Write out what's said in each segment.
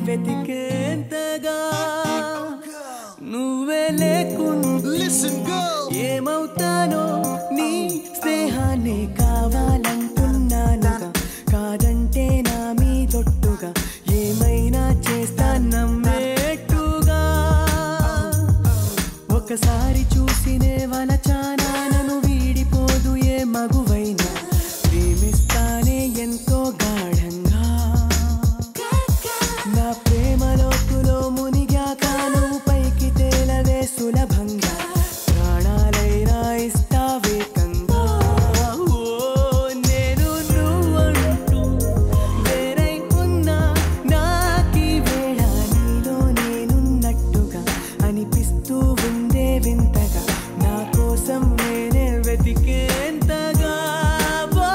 వెతికేంతగా నువ్వే లేకుండా ఏమవుతానో నీ స్నేహాన్ని కావాలంటున్నానుగా కాదంటే నా మీదొట్టుగా ఏమైనా చేస్తా నమ్మేట్టుగా ఒకసారి చూసినే వలచానా నన్ను వీడిపోదు ఏ మగువైనా ప్రేమిస్తానే ఎంతో గాఢంగా నా ప్రేమ లోతులో మునిగాక నువ్వు పైకి తేలవే సులభంగా ప్రాణాలైనా ఇస్తావేకంగా ఓ నేను నువ్వంటూ వేరై ఉన్నా నాకీ వేళ నీలో నేనున్నట్టుగా అనిపిస్తూ ఉందే వింతగా నా కోసం నేనే వెతికేంతగా ఓ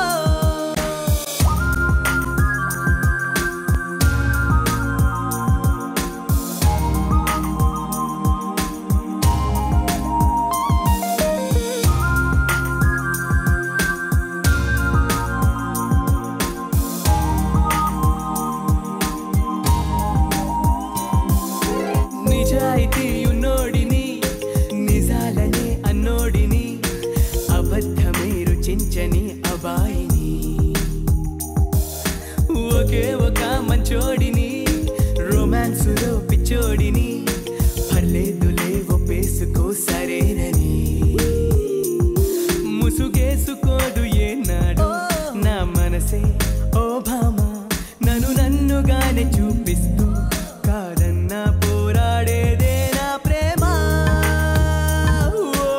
నిజాయితీ ఉన్నోడిని నిజాలనే అన్నోడిని అబద్ధమే రుచించని అబాయిని ఒకే ఒక మంచోడిని రొమాన్సులో పిచ్చోడిని పర్లేదులే ఒప్పేసుకో సరేనని ముసుగేసుకోదు ఏనాడు నా మనసే ఓ భామ నన్ను నన్నుగానే చూపిస్తూ కాదన్నా పోరాడేదే నా ప్రేమ ఓ,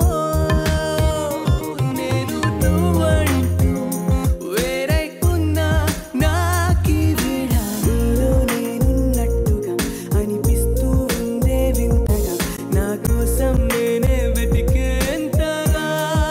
నేను నువ్వంటూ వేరై ఉన్నా నాకీ వేళ నీలో నేనున్నట్టుగా అనిపిస్తూ ఉందే వింతగా నా కోసం నేనే వెతికేంతగా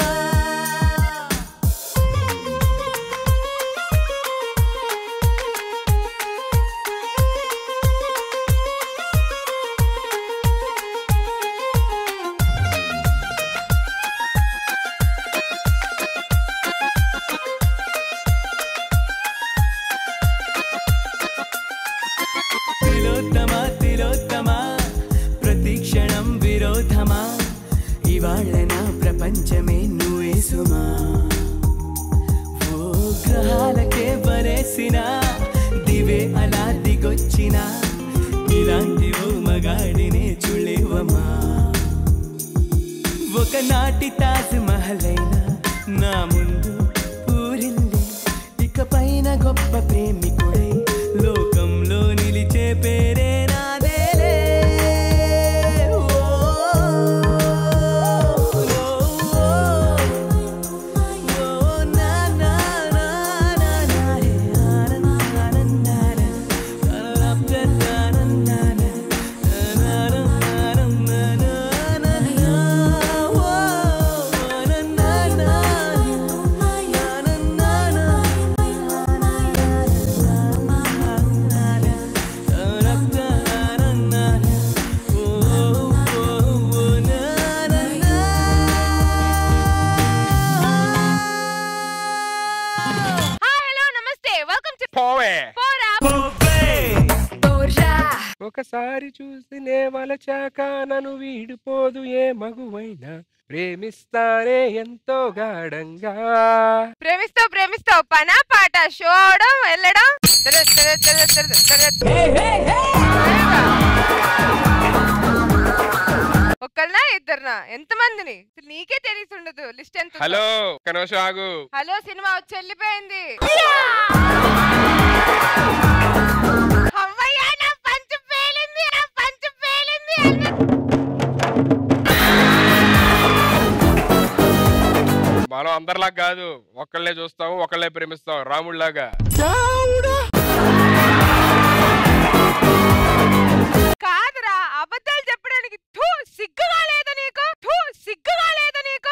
తిలోత్తమా తిలోత్తమా ప్రతిక్షణం విరోధమా ఇవాళ నా ప్రపంచమే నువ్వే సుమా ఓ గ్రహాలకే బరేసిన దివే అలా దిగొచ్చిన ఇలాంటి ఓ మగాడినే చూడలేవమా ఒకనాటి తాజ్ మహల్ అయినా నా ముందు ఊరిల్లి ఇక పైన గొప్ప ప్రేమికుడై లోకంలో నిలిచే పేరే నాదేలే ఓ, ఓ, ఓ, ఓ, నా, నా, నా, నా, నా, రే, ఆనందానందాన, ఆనందానందాన, ఆనందానందాన, ఓ, హాయ్ హలో నమస్తే వెల్కమ్ టు పోవే పోరా ఒకసారి చూసి నే వలచాక నన్ను వీడిపోదు ఏ మగువైనా ప్రేమిస్తానే ఎంతో గాఢంగా ప్రేమిస్తావు ప్రేమిస్తావు పనా పాట షో అవడం వెళ్ళడం తర, తర, తర, తర, తర, తర. ఒక్కళ్ళనా ఇద్దరునా ఎంత మందిని అసలు నీకే తెలిసి ఉండదు లిస్ట్ ఎంత ఉందో. హలో ఒక నిమిషం ఆగు హలో సినిమా వచ్చి వెళ్ళిపోయింది అమ్మయ్య, నా పంచు పేలింది నా పంచు పేలింది మనం అందరిలా కాదు ఒకళ్ళే చూస్తాము ఒకళ్ళే ప్రేమిస్తాం రాముడిలాగా కాదురా అబద్ధాలు చెప్పడానికి థూ సిగ్గుగా లేదా నీకు థూ సిగ్గుగా లేదా నీకు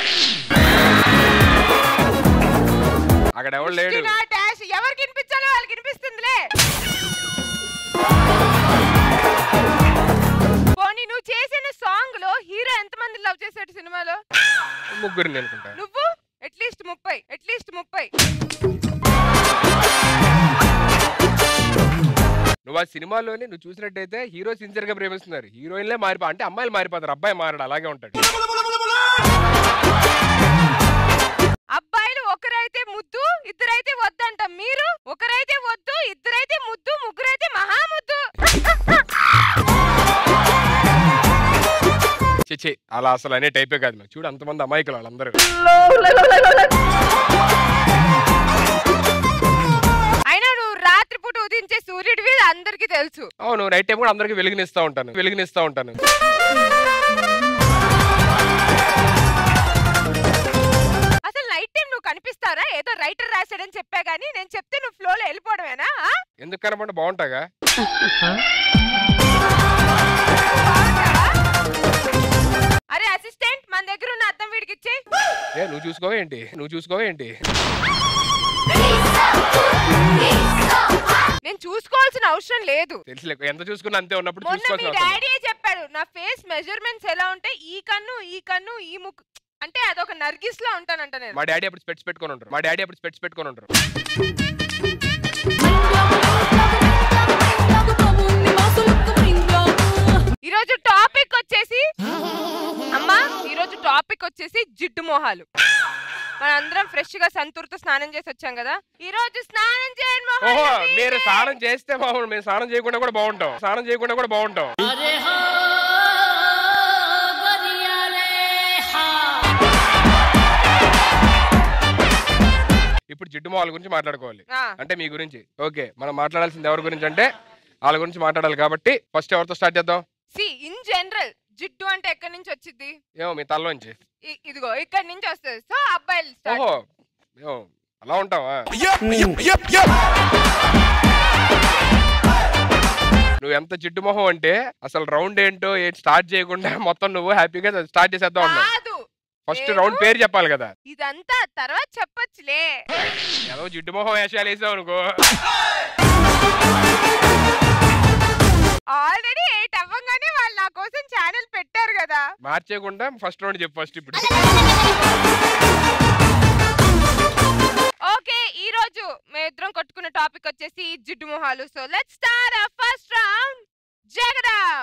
అక్కడ ఎవడు లేడు నా డాష్ ఎవరికి వినిపించాలో వాళ్ళకి వినిపిస్తుందిలే పోనీ నువ్వు చేసిన సాంగ్ లో హీరో ఎంత మంది లవ్ చేశాడు సినిమాలో ముగ్గురిని అనుకుంటా నువ్వు అట్లీస్ట్ ముప్పై అట్లీస్ట్ ముప్పై నువ్వు నువ్వు ఆ సినిమాలోనే నువ్వు చూసినట్టయితే హీరో సిన్సియర్ గా ప్రేమిస్తున్నారు హీరోయిన్లే మారిపో అంటే అమ్మాయిలు మారిపోతారు అబ్బాయి మారడు అలాగే ఉంటాడు అబ్బాయిలు ఒకరైతే ముద్దు ఇద్దరైతే వద్దంట మీరు ఒకరైతే వద్దు ఇద్దరైతే ముద్దు ముగ్గురైతే మహా ముద్దు చిచి అలా అసలు అనే టైపే కాదు మరి. చూడు అంతమంది అమాయకులు వాళ్ళందరూ అయినా నువ్వు రాత్రిపూట ఉదించే సూర్యుడివి అందరికీ తెలుసు అవును నైట్ టైం కూడా అందరికి వెలుగునిస్తా ఉంటాను వెలుగునిస్తా ఉంటాను అసలు నైట్ టైం నువ్వు కనిపిస్తారా ఏదో రైటర్ రాశాడని చెప్పా గానీ నేను చెప్తే నువ్వు ఫ్లోలో వెళ్ళిపోవడమేనా ఆ? ఎందుకు కనపడి బాగుంటాగా అరే అసిస్టెంట్ మన దగ్గర ఉన్న అద్దం వీడికి ఇచ్చే ఏ నువ్వు చూసుకోవా ఏంటి నువ్వు చూసుకోవా ఏంటి నేను చూసుకోవాల్సిన అవసరం లేదు తెలుసులే ఎంత చూసుకున్నా అంతే ఉన్నప్పుడు మొన్న మీ చూసుకోవాల్సిన అవసరం లేదు. డాడీ చెప్పాడు నా ఫేస్ మెజర్మెంట్స్ ఎలా ఉంటాయి ఈ కన్ను ఈ కన్ను ఈ ముక్కు అంటే అదొక నర్గిస్ లా ఉంటానంట నేను మా డాడీ అప్పుడు స్పెట్స్ పెట్టుకొని ఉంటారు మా డాడీ అప్పుడు స్పెట్స్ పెట్టుకొని ఉంటారు ఈ రోజు టాపిక్ వచ్చేసి అమ్మా ఈ రోజు టాపిక్ వచ్చేసి జిడ్డు మొహాలు మనందరం ఫ్రెష్ గా సంతూర్తో స్నానం చేసి వచ్చాం కదా ఈ రోజు స్నానం చేయని ఓహో మొహాలు మీరు మీవే. స్నానం చేస్తే బాగుండు మేము స్నానం చేయకుండా కూడా బాగుంటాం స్నానం చేయకుండా కూడా బాగుంటాం ఇప్పుడు జిడ్డు మొహాల గురించి మాట్లాడుకోవాలి ఆ, అంటే మీ గురించి ఓకే మనం మాట్లాడాల్సింది ఎవరి గురించి అంటే వాళ్ళ గురించి మాట్లాడాలి కాబట్టి ఫస్ట్ ఎవరితో స్టార్ట్ చేద్దాం సి ఇన్ జనరల్ జిడ్డు అంటే ఎక్కడి నుంచి వచ్చింది ఏమో మీ తలలోంచి ఇ- ఇదిగో ఇక్కడి నుంచి వస్తుంది సో అబ్బాయిలు start. ఓహో ఏమో అలా ఉంటావా నువ్వు ఎంత జిడ్డు మొహం అంటే అసలు రౌండ్ ఏంటో ఏంటి స్టార్ట్ చేయకుండా మొత్తం నువ్వు హ్యాపీగా స్టార్ట్ చేసేద్దాం ఉన్నావు కాదు ఫస్ట్ నేను- రౌండ్ పేరు చెప్పాలి కదా ఇదంతా తర్వాత చెప్పొచ్చులే ఏదో జిడ్డు మొహం వేషాలు వేసావు అనుకో ఆల్రెడీ ఎయిట్ అవ్వగానే వాళ్ళు నా కోసం ఛానల్ పెట్టారు కదా మార్చేయకుండా ఫస్ట్ రౌండ్ చెప్పు ఫస్ట్ ఇప్పుడు ఓకే ఈ రోజు మేమిద్దరం కొట్టుకున్న టాపిక్ వచ్చేసి జిడ్డు మొహాలు so let's start our first round జగడం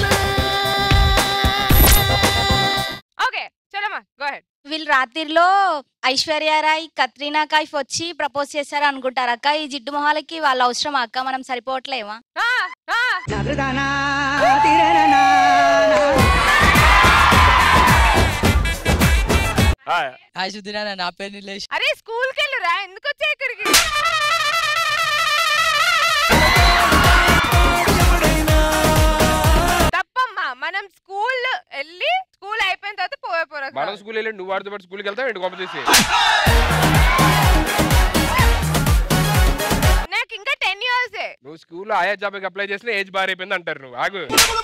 ఓకే చలమా గో హెడ్ వీళ్ళు రాత్రిలో ఐశ్వర్యరాయ్ కత్రీనా కైఫ్ వచ్చి ప్రపోజ్ చేశారు అనుకుంటారు అక్క ఈ జిడ్డు మొహాలకి వాళ్ళ అవసరం అక్క మనం సరిపోవట్లేమా హాయ్. హాయ్ సుధీరా నా పేరు నిలేష్ అరే స్కూల్ కి వెళ్ళురా ఎందుకు వచ్చా ఇక్కడికి తప్పమ్మా మనం స్కూల్ వెళ్ళి స్కూల్ అయిపోయిన తర్వాత పోయే మనం పోరా స్కూల్ వెళ్ళి నువ్వు వాడితో పాటు స్కూల్కి వెళ్తావు ఏంటి గొప్ప చేసి నాకు ఇంకా టెన్ ఇయర్స్ నువ్వు స్కూల్లో ఆయా జాబ్కి అప్లై చేసిన ఏజ్ బార్ అయిపోయింది అంటారు నువ్వు ఆగు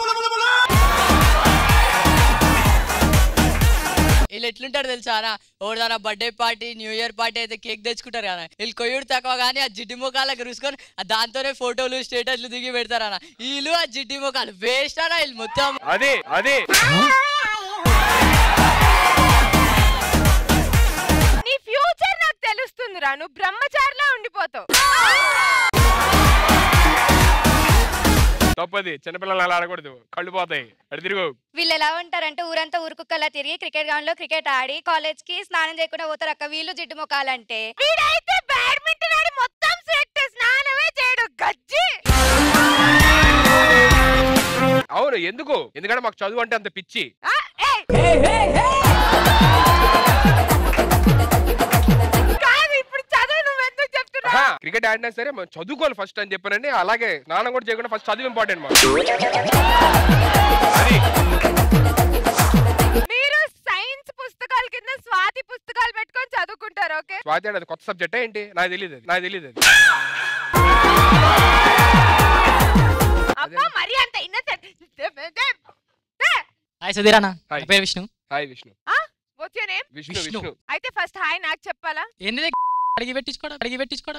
వీళ్ళు ఎట్లుంటారు తెలుసా అన్న ఎవరిదైనా birthday party new year party అయితే కేక్ తెచ్చుకుంటారు కదా వీళ్ళు కొయ్యుడు తక్కువ కానీ ఆ జిడ్డి ముఖాలకు రుసుకొని ఆ దాంతోనే ఫోటోలు స్టేటస్లు దిగి పెడతారు అన్న వీళ్ళు ఆ జిడ్డి ముఖాలు వేస్ట్ అన్న వీళ్ళు మొత్తం అది అది నీ ఫ్యూచర్ నాకు తెలుస్తుందిరా నువ్వు బ్రహ్మచారిలా ఉండిపోతావు తప్పది చిన్నపిల్లలు అలా ఆడకూడదు కళ్ళు పోతాయి అడి తిరుగు వీళ్ళు ఎలా ఉంటారంటే ఊరంతా ఊరుకుక్కలా తిరిగి క్రికెట్ గ్రౌండ్ లో క్రికెట్ ఆడి కాలేజ్ కి స్నానం చేయకుండా పోతారు అక్క వీళ్ళు జిడ్డు మొఖాలంటే వీడైతే బ్యాడ్మింటన్ ఆడి మొత్తం సెట్ స్నానమే చేయడు గజ్జి అవును ఎందుకు ఎందుకంటే మాకు చదువు అంటే అంత పిచ్చి ఆ, ఏయ్! కాదు ఇప్పుడు చదువు నువ్వు ఎందుకు చెప్తున్నావు ఆహా, క్రికెట్ ఆడినా సరే మనం చదువుకోవాలి ఫస్ట్ అని చెప్పానండి అలాగే స్నానం కూడా చేయకుండా ఫస్ట్ చదువు ఇంపార్టెంట్ మాకు అది మీరు సైన్స్ పుస్తకాల కింద స్వాతి పుస్తకాలు పెట్టుకొని చదువుకుంటారు ఓకే స్వాతి అంటే అది కొత్త సబ్జెక్ట్ ఏంటి నాకు తెలియదు అది నాకు తెలియదు అది అబ్బా మరి అంత innocent. హాయ్ సుధీరా నా Hi. పేరు Vishnu hi Vishnu What's your name? Vishnu Vishnu. Vishnu అయితే ఫస్ట్ హాయ్ నాకు చెప్పాలా ఏంది అడిగి పెట్టించుకోవడం అడిగి పెట్టించుకోవడం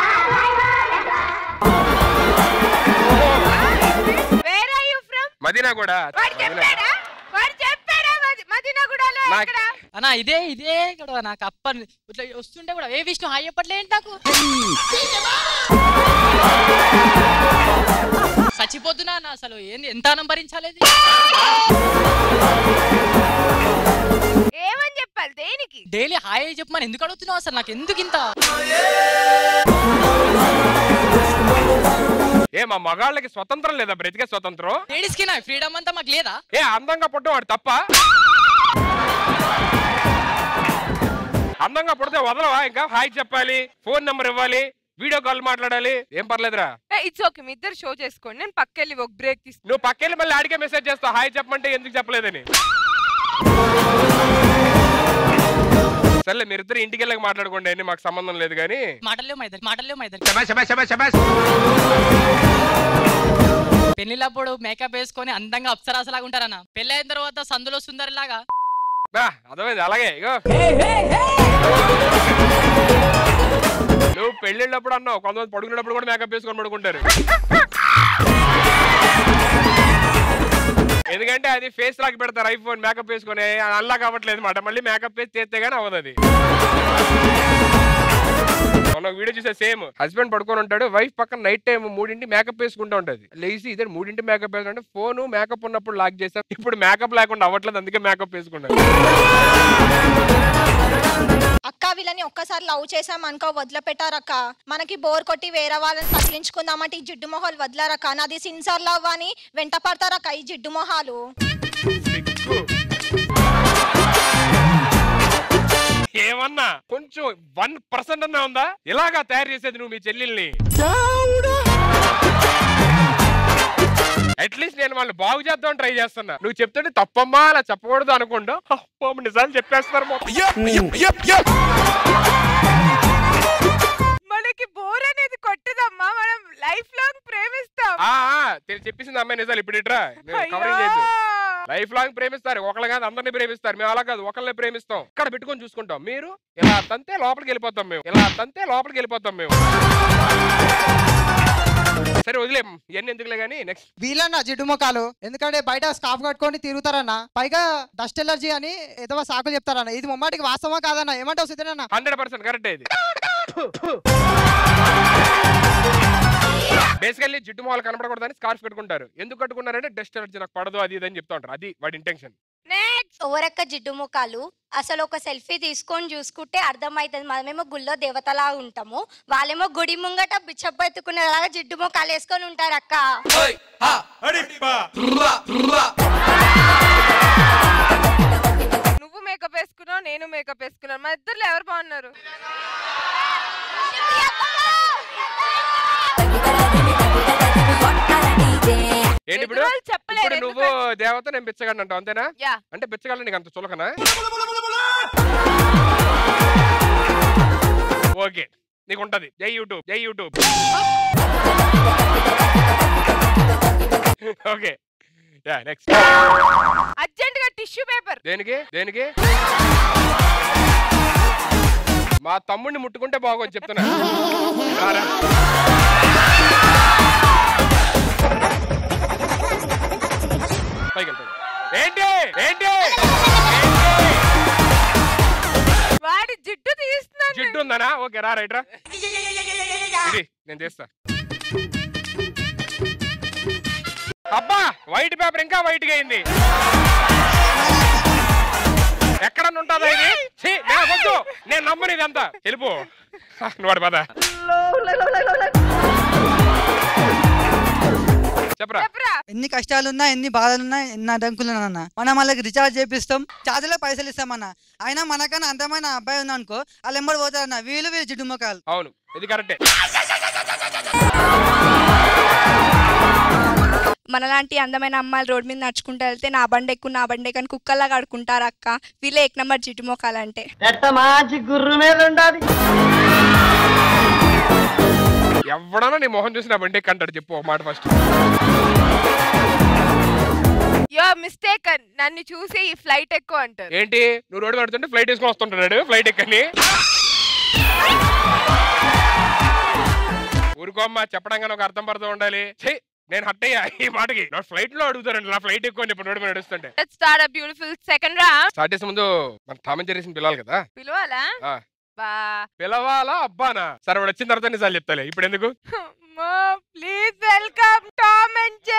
where are you from Madina కూడా వాడు చెప్పాడా వాడు చెప్పాడా మది- మదీనాగూడలో నాకు- ఎక్కడ అన్న ఇదే ఇదే కదా నాకు అప్ప ఇట్లా వస్తుంటే కూడా ఏ విష్ణు హాయ్ చెప్పట్లే ఏంటి నాకు చచ్చిపోతున్నా అన్న అసలు ఏంది ఎంత అన్నం భరించాలి ఇది? ఏమని చెప్పాలి దేనికి డైలీ హాయ్ చెప్పమని ఎందుకు అడుగుతున్నావు అసలు నాకు ఎందుకు ఇంత ఏ మా మగాళ్ళకి స్వతంత్రం లేదా బ్రతికే స్వతంత్రం లేడీస్ కి నా ఫ్రీడమ్ అంతా మాకు లేదా ఏ అందంగా పుట్టడం వాడు తప్ప అందంగా పుడితే వదలవా ఇంకా హాయ్ చెప్పాలి ఫోన్ నెంబర్ ఇవ్వాలి వీడియో కాల్ మాట్లాడాలి ఏం పర్లేదురా ఇట్స్ ఓకే మీ ఇద్దరు షో చేసుకోండి నేను పక్కెళ్ళి ఒక బ్రేక్ తీసుకు నువ్వు పక్కెళ్ళి మళ్ళీ ఆడికే మెసేజ్ చేస్తావు హాయ్ చెప్పమంటే ఎందుకు చెప్పలేదని సర్లే మీరిద్దరు ఇంటికి వెళ్ళక మాట్లాడుకోండి అని మాకు సంబంధం లేదు కానీ మాటలేవు మా ఇద్దరు మాటలేవు మా ఇద్దరు పెళ్లిళ్ళప్పుడు మేకప్ వేసుకొని అందంగా అప్సరాసలాగా ఉంటారన్న పెళ్లి అయిన తర్వాత సందులో సుందరి లాగా బా అర్థమైంది అలాగే ఇగో నువ్వు పెళ్ళిళ్ళప్పుడు అన్నావు కొంతమంది పడుకునేటప్పుడు కూడా మేకప్ వేసుకొని పడుకుంటారు ఎందుకంటే అది ఫేస్ లాక్ పెడతారు ఐఫోన్ మేకప్ వేసుకొని అల్లా కావట్లేదు మాట మళ్ళీ మేకప్ వేసి చేస్తే గానీ అవ్వదు అది మొన్న ఒక వీడియో చూసే సేమ్ హస్బెండ్ పడుకొని ఉంటాడు వైఫ్ పక్కన నైట్ టైం మూడింటి మేకప్ వేసుకుంటూ ఉంటది లేచి ఇదే మూడింటి మేకప్ వేసుకుంటే ఫోన్ మేకప్ ఉన్నప్పుడు లాక్ చేస్తాం ఇప్పుడు మేకప్ లేకుండా అవ్వట్లేదు అందుకే మేకప్ వేసుకున్నాడు అక్క వీళ్ళని ఒక్కసారి లవ్ చేసాం అనుకో వదిలిపెట్టారక్క మనకి బోర్ కొట్టి వేరే వాళ్ళని తగిలించుకుందామంటే ఈ జిడ్డు మొహాలు వదిలారక్క నాది సిన్సర్ లవ్ అని వెంట పడతారక్క ఈ జిడ్డు మొహాలు సిగ్గు. ఏమన్నా కొంచెం వన్ పర్సెంట్ అన్నా ఉందా ఇలాగా తయారు చేసేది నువ్వు మీ చెల్లెల్ని అట్లీస్ట్ నేను వాళ్ళు బాగు చేద్దాం ట్రై చేస్తున్నా నువ్వు చెప్తుంటే తప్పమ్మా అలా చెప్పకూడదు అనుకుంటా అప్పో, నిజాలు చెప్పేస్తున్నారు మొత్తం. మనకి బోర్ అనేది కొట్టదమ్మా మనం లైఫ్ లాంగ్ ప్రేమిస్తాం ఆ, ఆ, తె- చెప్పేసింది అమ్మాయి నిజాలు ఇప్పుడు ఇట్రా కవరింగ్ అయ్యో. చేయొద్దు లైఫ్ లాంగ్ ప్రేమిస్తారు ఒకళ్ళు కాదు అందరినీ ప్రేమిస్తారు మేము అలా కాదు ఒకళ్ళనే ప్రేమిస్తాం ఇక్కడ పెట్టుకొని చూసుకుంటాం మీరు ఇలా తంతే లోపలికి వెళ్ళిపోతాం మేము ఇలా తంతే లోపలికి వెళ్ళిపోతాం మేము సరే వదిలేం ఇవన్నీ ఎందుకులే కానీ నెక్స్ట్ వీళ్ళన్న జిడ్డు ముఖాలు ఎందుకంటే బయట స్కాఫ్ కట్టుకొని తిరుగుతారన్న పైగా డస్ట్ ఎలర్జీ అని ఏదో సాకులు చెప్తారన్న ఇది ముమ్మాటికి వాస్తవమా కాదన్న ఏమంటావు సిద్ధనన్న హండ్రెడ్ పర్సెంట్ కరెక్ట్ ఇది బేసికల్లీ జిడ్డు మొహాలు కనపడకూడదని స్కార్ఫ్ కట్టుకుంటారు ఎందుకు కట్టుకున్నారంటే డస్ట్ ఎలర్జీ నాకు పడదు అది ఇది అని చెప్తా ఉంటారు అది వాడి ఇంటెన్షన్ నెక్స్ట్ ఓరక్క జిడ్డు ముఖాలు అసలు ఒక సెల్ఫీ తీసుకొని చూసుకుంటే అర్థమవుతుంది మనమేమో గుళ్ళో దేవతలా ఉంటాము వాళ్ళేమో గుడి ముంగట బిచ్చబెత్తుకునేలాగా జిడ్డు ముఖాలు వేసుకొని ఉంటారు అక్క నువ్వు మేకప్ వేసుకున్నావు నేను మేకప్ వేసుకున్నాను మా ఇద్దరు ఎవరు బాగున్నారు ఏంటి ఇప్పుడు ఎదురు వాళ్ళు చెప్పలేరు ఇప్పుడు నువ్వు దేవత నేను బిచ్చగాడిని అంటావు అంతేనా యా అంటే బిచ్చగాళ్ళు నీకు అంత చులకనా ఓకే నీకు ఉంటది జై యూట్యూబ్ జై YouTube okay yeah next urgent గా టిష్యూ పేపర్ దేనికి దేనికి మా తమ్ముడిని ముట్టుకుంటే బాగోని చెప్తున్నా రారా. పైకి వెళ్ళు, పైకి. ఏంటి ఏంటి వాడి జిడ్డు తీస్తున్నాను జిడ్డు ఉందనా ఓకే రా రైట్ రా ఇది నేను చేస్తా అబ్బా వైట్ పేపర్ ఇంకా వైట్ గా అయింది ఎక్కడ ఉంటుందా ఇది ఛీ, నేను వద్దు నేను నమ్మను ఇదంతా వెళ్ళిపో నువ్వు వాడు పద చెప్పరా చెప్పరా ఎన్ని కష్టాలున్నా ఎన్ని బాధలున్నా ఎన్ని అడ్డంకులున్నా మనం వాళ్ళకి రీఛార్జ్ చేపిస్తాం చార్జీలో పైసలు ఇస్తామన్న అయినా మనకన్నా అందమైన అబ్బాయి ఉందనుకో వాళ్ళు ఎంబడి పోతారన్న వీళ్ళు వీళ్ళు జిడ్డు మొక్కలు అవును ఇది కరెక్టే మనలాంటి అందమైన అమ్మాయిలు రోడ్ మీద నడుచుకుంటూ వెళ్తే నా బండి ఎక్కువ నా బండి ఎక్కువ అని కుక్కల్లాగా ఆడుకుంటారు అక్క వీళ్ళే ఎక్ నెంబర్ జిడ్డు మొఖాలంటే ఎవడన్నా నీ మొహం చూసి నా బండి కంటాడు చెప్పు ఒక మాట ఫస్ట్ యో మిస్టేక్ నన్ను చూసి ఈ ఫ్లైట్ ఎక్కువ అంటారు ఏంటి నువ్వు రోడ్డు పడుతుంటే ఫ్లైట్ వేసుకొని వస్తుంటున్నాడు ఫ్లైట్ ఎక్కని ఊరుకోమ్మా చెప్పడంగానే ఒక అర్థం పడుతూ ఉండాలి ఛీ, నేను హట్ అయ్యా ఈ మాటకి నా ఫ్లైట్ లో అడుగుతారండి నా ఫ్లైట్ ఎక్కువ ఇప్పుడు రోడ్డు మీద నడుస్తుంటే let's start a beautiful second రా స్టార్ట్ చేసే ముందు మన టామ్ జెరీస్ని పిలవాలి కదా పిలవాలా ఆ. బా పిలవాలా అబ్బానా సరే వాడు వచ్చిన తర్వాత నిజాలు చెప్తాలే ఇప్పుడు ఎందుకు ప్లీజ్ వెల్కమ్ టామ్ అండ్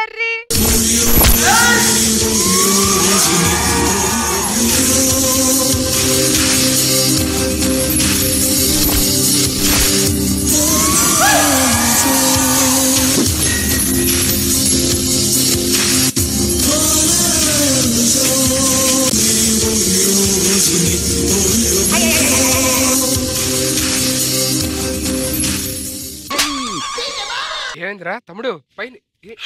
ఏమైందిరా తమ్ముడు పైన ఏ-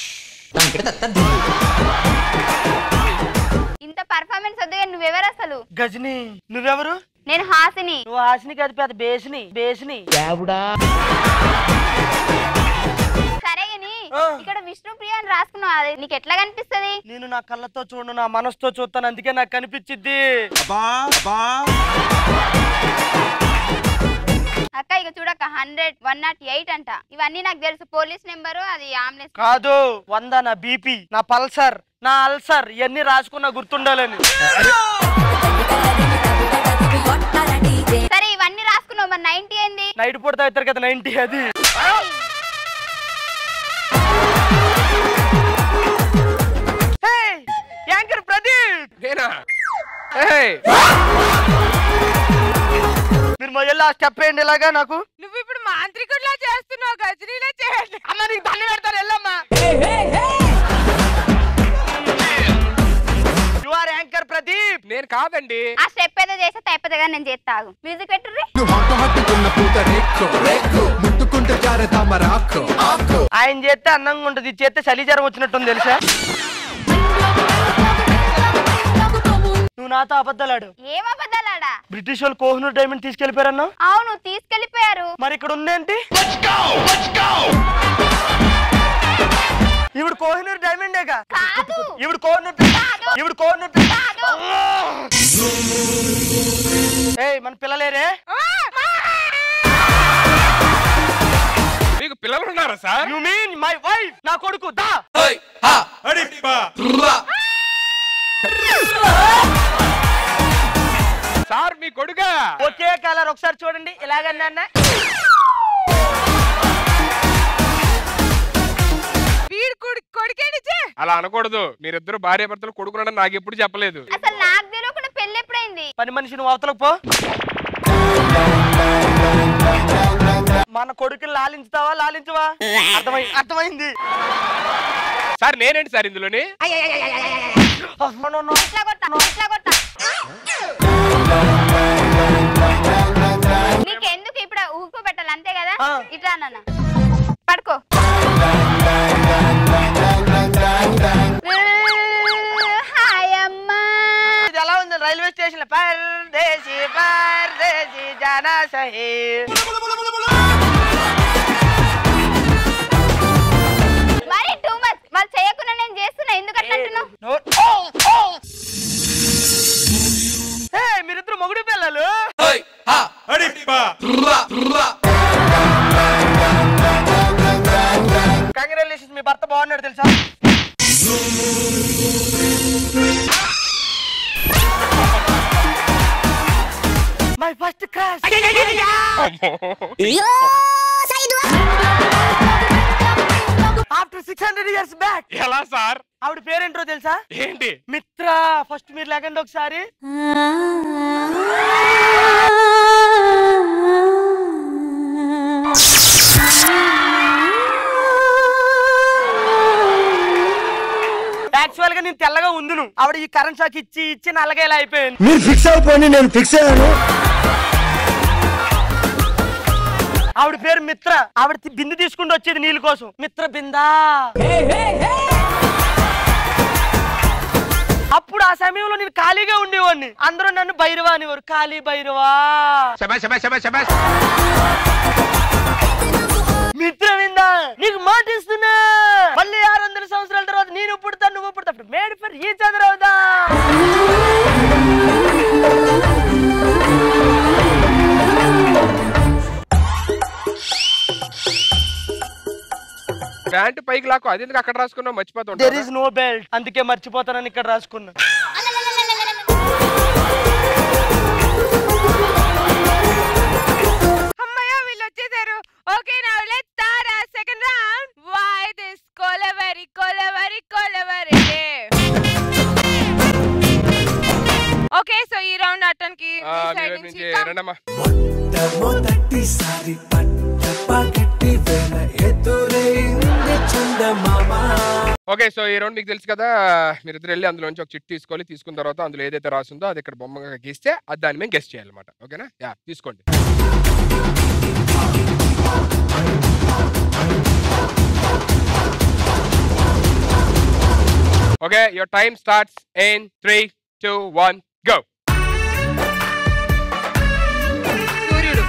ఇంత పర్ఫార్మెన్స్ వద్దు కానీ నువ్వెవరు అసలు గజని నువ్వెవరు నేను హాసిని నువ్వు హాసిని కాదు పెద్ద బేసిని బేసిని సరే గాని ఆ. ఇక్కడ విష్ణుప్రియ అని రాసుకున్నావు అది నీకు ఎట్లా కనిపిస్తది నేను నా కళ్ళతో చూడు నా మనసుతో చూస్తాను అందుకే నాకు కనిపించిద్ది అక్క ఇక చూడక్క హండ్రెడ్ వన్ నాట్ ఎయిట్ అంట ఇవన్నీ నాకు తెలుసు పోలీస్ నెంబరు అది ఆంబులెన్స్ కాదు వంద నా బీపీ నా పల్సర్ నా అల్సర్ ఇవన్నీ రాసుకున్నా గుర్తుండాలని సరే ఇవన్నీ రాసుకున్నావు మరి నైన్టీ ఏంది నైట్ పూట తాగుతారు కదా నైన్టీ అది Hey, యాంకర్ ప్రదీప్ నేనా ఏయ్! మీరు మొదలు ఆ స్టెప్ వేయండి ఇలాగా నాకు నువ్వు ఇప్పుడు మాంత్రికుడిలా చేస్తున్నావు గజనీలా చేయండి అమ్మ నీకు దండ పెడతాను వెళ్ళమ్మా యు ఆర్ యాంకర్ ప్రదీప్ నేను కాదండి ఆ స్టెప్ ఏదో చేస్తే తప్పదుగా నేను చేస్తాగు మ్యూజిక్ పెట్టుర్రి ఆయన చేస్తే అందంగా ఉంటుంది ఇది చేస్తే చలి జ్వరం వచ్చినట్టుంది తెలుసా నువ్వు నాతో అబద్ధాలాడు ఏం అబద్ధాలాడా బ్రిటిష్ వాళ్ళు కోహినూర్ డైమండ్ తీసుకెళ్లిపోయారన్నా అవును తీసుకెళ్లిపోయారు మరి ఇక్కడ ఉందేంటి ఇవిడు కోహినూర్ డైమండేగా కాదు ఇవిడు కోహినూర్ ఇవిడు కోహినూర్ ఏయ్ మన పిల్లలేరే మీకు పిల్లలు ఉన్నారా sir you mean my wife నా కొడుకు దా సార్ మీ కొడుగా ఒకే కలర్ ఒకసారి చూడండి ఇలాగన్నా వీడు కొడు కొడుకేనిచ్చే అలా అనకూడదు మీరిద్దరు భార్య భర్తలు కొడుకున్నాడని నాకు ఎప్పుడు చెప్పలేదు అసలు నాకు తెలియకుండా పెళ్లి ఎప్పుడైంది పని మనిషి నువ్వు అవతలకు పో మన కొడుకుని లాలించుతావా లాలించవా అర్థమై అర్థమైంది సార్ నేనేంటి సార్ ఇందులోని అమ్మనోనో. ఇట్లా కొడతా ఇట్లా కొడతా నీకెందుకు ఇప్పుడు ఊకో పెట్టాలి అంతే కదా ఆ. ఇట్లా నాన్న పడుకో హాయ్ అమ్మా ఇది ఎలా ఉంది రైల్వే స్టేషన్ పర్దేశీ పర్దేశీ జానా సహీ మరి టూ మచ్ వాళ్ళు చేయకుండా నేను చేస్తున్నా ఎందుకు అట్లా అంటున్నావు నో- ఓ, ఓ. ఏయ్, మీరిద్దరు మొగుడు పిల్లలు కంగ్రాచులేషన్స్ మీ భర్త బాగున్నాడు తెలుసా my first crush after six hundred years back ఎలా సార్ ఆవిడ పేరేంటో తెలుసా ఏంటి మిత్ర ఫస్ట్ మీరు లేకండి ఒకసారి యాక్చువల్ గా నేను తెల్లగా ఉందును ఆవిడ ఈ కరెంట్ షాక్ ఇచ్చి ఇచ్చి నల్లగా ఇలా అయిపోయింది మీరు ఫిక్స్ అయిపోండి నేను ఫిక్స్ అయ్యాను ఆవిడ పేరు మిత్ర ఆవిడ తి- బిందు తీసుకుంటూ వచ్చేది నీళ్ళ కోసం మిత్ర బిందా అప్పుడు ఆ సమయంలో నేను ఖాళీగా ఉండేవాడిని అందరూ నన్ను భైరవా అనేవారు ఖాళీ భైరవా మిత్ర విందా నీకు మాట ఇస్తున్నా మళ్ళీ ఆరు వందల సంవత్సరాల తర్వాత నేను పుడతా నువ్వు పుడతా అప్పుడు మేడ్ ఫర్ ఈ చదరవుదా ప్యాంట్ పైకి లాక్కు అది ఎందుకు అక్కడ రాసుకున్నావు దెర్ మర్చిపోతుంటా ఇస్ నో బెల్ట్ అందుకే మర్చిపోతానని ఇక్కడ రాసుకున్నా అమ్మయ్య వీళ్ళు వచ్చేసారు ఓకే నౌ లెట్స్ స్టార్ట్ ఆ second round why this Kolaveri Kolaveri Kolaveri okay so ఈ రౌండ్ అటన్కి ఆ, మీ మీ సైడ్ వైపు నుంచి నుంచి come. రండమ్మా మొదటిసారి పట్ట పగటి వేళ ఎదురైంది చందమామ ఓకే సో ఈ రౌండ్ మీకు తెలుసు కదా మీరిద్దరు వెళ్ళి అందులోంచి ఒక చిట్ తీసుకోవాలి తీసుకున్న తర్వాత అందులో ఏదైతే రాసిందో అది ఇక్కడ బొమ్మగా గీస్తే అది దాన్ని మేము గెస్ట్ చేయాలన్నమాట ఓకేనా యా తీసుకోండి okay your time starts in three two one go సూర్యుడు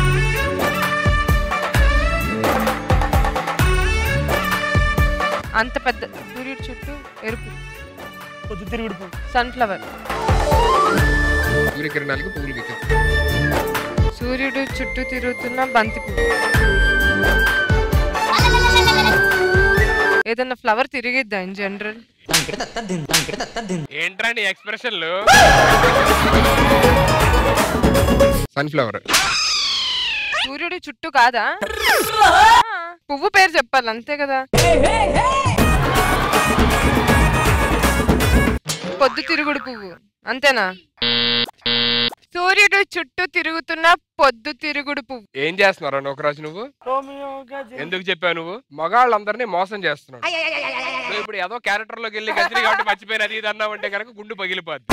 అంత పెద్ద సూర్యుడు చుట్టూ ఎరుపు పొద్దుతిరుగుడు పువ్వు సన్ఫ్లవర్ సూర్యకిరణాలకు పువ్వులు వికెట్ సూర్యుడు చుట్టూ తిరుగుతున్న బంతి పువ్వు ఏదన్నా ఫ్లవర్ తిరిగిద్దా ఇన్ జనరల్ ఏంట్రా నీ ఎక్స్ప్రెషన్లు సన్ఫ్లవర్ సూర్యుడు చుట్టూ కాదా ఆ, పువ్వు పేరు చెప్పాలి అంతే కదా పొద్దు తిరుగుడు పువ్వు అంతేనా సూర్యుడు చుట్టూ తిరుగుతున్న పొద్దు తిరుగుడు పువ్వు ఏం చేస్తున్నారా నోకరాజు నువ్వు రోమియో గజల్ ఎందుకు చెప్పావు నువ్వు మగాళ్ళందరినీ మోసం చేస్తున్నావు నువ్వు ఇప్పుడు ఏదో క్యారెక్టర్ లోకి వెళ్ళి గజని కాబట్టి మర్చిపోయిన అది ఇది అన్నావంటే కనుక గుండు పగిలిపోద్ది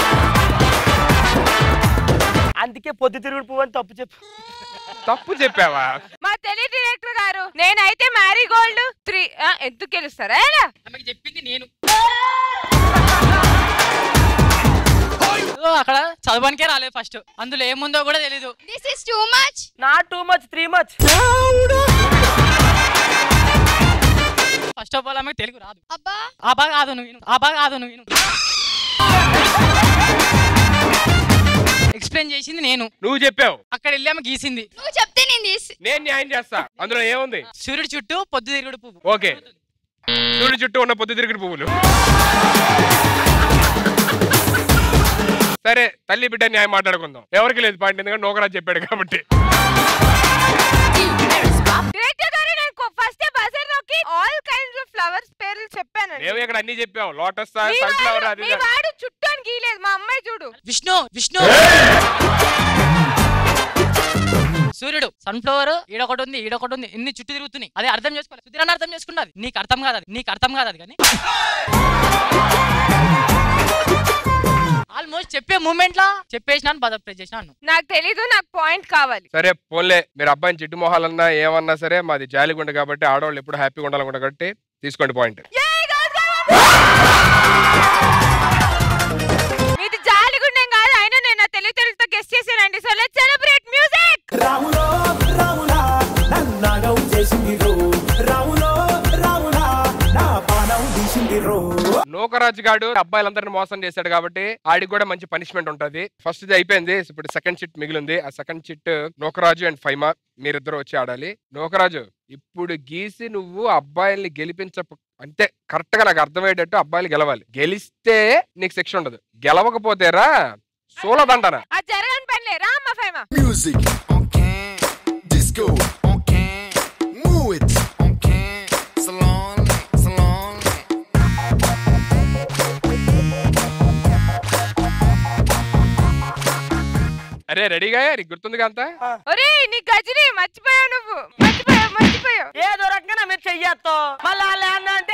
అందుకే పొద్దుతిరుగుడు పువ్వు అని తప్పు చెప్పు తప్పు చెప్పావా మా తెలి డైరెక్టర్ గారు నేనైతే మ్యారీ గోల్డ్ త్రీ ఎందుకు గెలుస్తారా ఎలా? ఆమెకి చెప్పింది నేను ఓ, అక్కడ చదవడానికే రాలేదు ఫస్ట్ అందులో ఏముందో కూడా తెలీదు దిస్ ఇస్ టూ మచ్ నా too much three much first of all ఆమెకు తెలుగు రాదు అబ్బా ఆబా కాదు నువ్వు విను. ఆబా కాదు నువ్వు విను. ఎక్స్ప్లెయిన్ చేసింది నేను నువ్వు చెప్పావు అక్కడ వెళ్ళి ఆమె గీసింది నువ్వు చెప్తే నేను తీసి నేను న్యాయం చేస్తా అందులో ఏముంది సూర్యుడు చుట్టూ పొద్దు తిరుగుడు పువ్వు ఓకే సూర్యుడు చుట్టూ ఉన్న పొద్దు తిరిగిన పువ్వులు సరే తల్లి బిడ్డ న్యాయం మాట్లాడుకుందాం ఎవరికి లేదు పాయింట్ ఎందుకంటే నోకరాజు చెప్పాడు కాబట్టి డైరెక్టర్ గారు నేను ఫస్ట్ బజర్ నొక్కి ఆల్ కైండ్స్ ఆఫ్ ఫ్లవర్స్ పేర్లు చెప్పానండి మేము ఇక్కడ అన్ని చెప్పాం లోటస్ మీ సన్ఫ్లవర్ వాడు- అది మీ ఇది అని. వాడు చుట్టూ అని గీలేదు మా అమ్మాయి చూడు విష్ణు విష్ణు సూర్యుడు సన్ఫ్లవర్ ఈడొకటి ఉంది ఈడొకటి ఉంది ఇన్ని చుట్టూ తిరుగుతున్నాయి అదే అర్థం చేసుకోవాలి సుధీరని అర్థం చేసుకున్నది నీకు అర్థం కాదు అది నీకు అర్థం కాదు అది కానీ ఆల్మోస్ట్ చెప్పే మూమెంట్ లా చెప్పేసినాను బాధ ప్రెస్ చేసినాను నాకు తెలీదు నాకు పాయింట్ కావాలి సరే పోన్లే మీరు అబ్బాయిని జిడ్డు మొహాలన్నా ఏమన్నా సరే మాది జాలిగుండ కాబట్టి ఆడవాళ్ళు ఎప్పుడు హ్యాపీగా ఉండాలనుకుంటా కాబట్టి తీసుకోండి పాయింట్ మీది జాలిగుండం కాదు అయినా నేను నా తెలివి తెలుగుతో గెస్ట్ చేశానండి సో లెట్స్ సెలబ్రేట్ మ్యూజిక్ రాములో రాములా నన్నాగం చేసింది రో రాములో రాములా నా పానం తీసింది రో నూకరాజు గాడు అబ్బాయిలందరిని మోసం చేశాడు కాబట్టి ఆడికి కూడా మంచి పనిష్మెంట్ ఉంటది ఫస్ట్ ఇది అయిపోయింది ఇప్పుడు సెకండ్ చిట్ మిగిలింది ఆ second chit Nookaraju and Faima మీరిద్దరు వచ్చి ఆడాలి నూకరాజు ఇప్పుడు గీసి నువ్వు అబ్బాయిల్ని గెలిపించ అంతే కరెక్ట్ గా నాకు అర్థమయ్యేటట్టు అబ్బాయిలు గెలవాలి గెలిస్తే నీకు శిక్ష ఉండదు గెలవకపోతేరా సోలదండన అది జరగని పనిలే రా అమ్మ Faima Music on can, disco on can, move it on can, salon, salon. అరే రెడీగా నీకు గుర్తుందిగా అంతా ఒరే నీ గజని మర్చిపోయావు నువ్వు మర్చిపోయావు మర్చిపోయావు ఏదో రకంగా మీరు చెయ్యొద్దు మళ్ళీ వాళ్ళు ఏమన్నా అంటే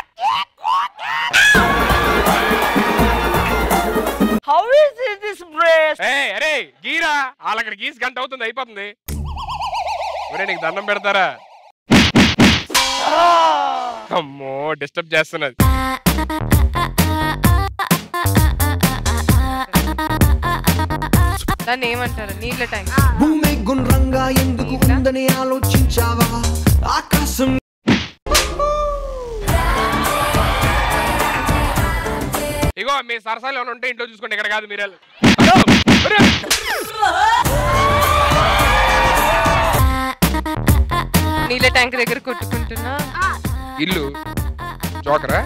హౌ ఇస్ దిస్ బ్రేస్ ఏయ్, అరే గీరా వాళ్ళక్కడ గీసి గంట అవుతుంది అయిపోతుంది ఒరే నీకు దండం పెడతారా అమ్మో డిస్టర్బ్ చేస్తున్నది దాన్ని ఏమంటారు నీళ్ళ ట్యాంక్ భూమి గుండ్రంగా ఎందుకు ఉందని ఆలోచించావా ఆకాశం ఇగో మీ సరసాలు ఏమైనా ఉంటే ఇంట్లో చూసుకోండి ఇక్కడ కాదు మీరు నీళ్ళ ట్యాంక్ దగ్గర కొట్టుకుంటున్నా ఇల్లు జోకరా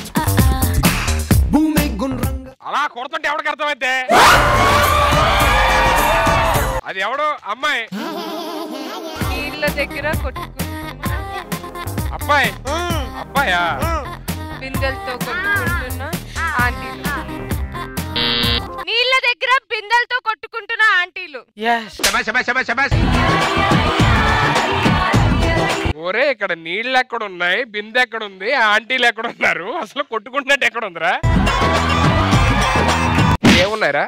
భూమి గుండ్రంగా అలా కొడుతుంటే ఎవడికి అర్థమైతే అది ఎవడు అమ్మాయి నీళ్ళ దగ్గర కొట్టుకుంటున్నా అబ్బాయి అబ్బాయా బిందెలతో కొట్టుకుంటున్నా ఆంటీలు నీళ్ళ దగ్గర బిందెలతో కొట్టుకుంటున్న ఆంటీలు ఒరే ఇక్కడ నీళ్ళు ఎక్కడ ఉన్నాయి బిందె ఎక్కడ ఉంది ఆంటీలు ఎక్కడ ఉన్నారు అసలు కొట్టుకుంటున్నట్టు ఎక్కడ ఉందిరా ఏమున్నాయిరా